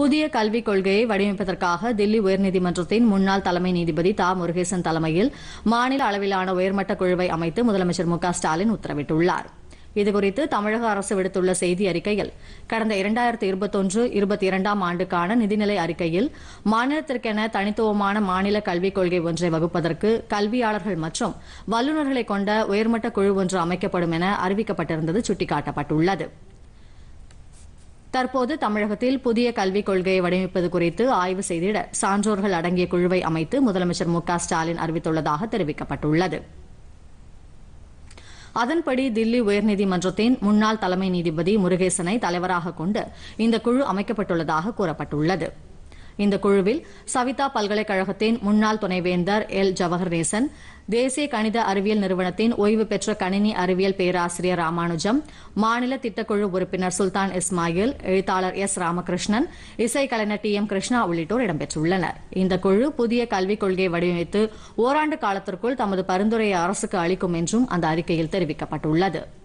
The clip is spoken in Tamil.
புதிய கல்விக் கொள்கையை வடிவமைப்பதற்காக தில்லி உயர்நீதிமன்றத்தின் முன்னாள் தலைமை நீதிபதி தா முருகேசன் தலைமையில் மாநில அளவிலான உயர்மட்ட குழுவை அமைத்து முதலமைச்சர் மு க ஸ்டாலின் உத்தரவிட்டுள்ளார் இதுகுறித்து தமிழக அரசு விடுத்துள்ள செய்தி அறிக்கையில் கடந்த இரண்டாயிரத்தி இருபத்தொன்று இருபத்தி இரண்டாம் ஆண்டுக்கான நிதிநிலை அறிக்கையில் மாநிலத்திற்கென தனித்துவமான மாநில கல்விக் கொள்கை ஒன்றை வகுப்பதற்கு கல்வியாளர்கள் மற்றும் வல்லுநர்களை கொண்ட உயர்மட்ட குழு ஒன்று அமைக்கப்படும் என அறிவிக்கப்பட்டிருந்தது சுட்டிக்காட்டப்பட்டுள்ளது தற்போது தமிழகத்தில் புதிய கல்விக் கொள்கையை வடிவமைப்பது குறித்து ஆய்வு செய்திட சான்றோர்கள் அடங்கிய குழுவை அமைத்து முதலமைச்சர் மு க ஸ்டாலின் அறிவித்துள்ளதாக தெரிவிக்கப்பட்டுள்ளது அதன்படி தில்லி உயர்நீதிமன்றத்தின் முன்னாள் தலைமை நீதிபதி முருகேசனை தலைவராக கொண்டு இந்த குழு அமைக்கப்பட்டுள்ளதாக கூறப்பட்டுள்ளது இந்த குழுவில் சவிதா பல்கலைக்கழகத்தின் முன்னாள் துணைவேந்தர் எல் ஜவஹர் நேசன் தேசிய கணித அறிவியல் நிறுவனத்தின் ஓய்வு பெற்ற கணினி அறிவியல் பேராசிரியர் ராமானுஜம் மாநில திட்டக்குழு உறுப்பினர் சுல்தான் இஸ்மாயில் எழுத்தாளர் எஸ் ராமகிருஷ்ணன் இசைக்கலைஞர் டி எம் கிருஷ்ணா உள்ளிட்டோர் இடம்பெற்றுள்ளனர் இந்த குழு புதிய கல்விக் கொள்கையை வடிவமைத்து ஓராண்டு காலத்திற்குள் தமது பரிந்துரையை அரசுக்கு அளிக்கும் என்றும் அந்த அறிக்கையில் தெரிவிக்கப்பட்டுள்ளது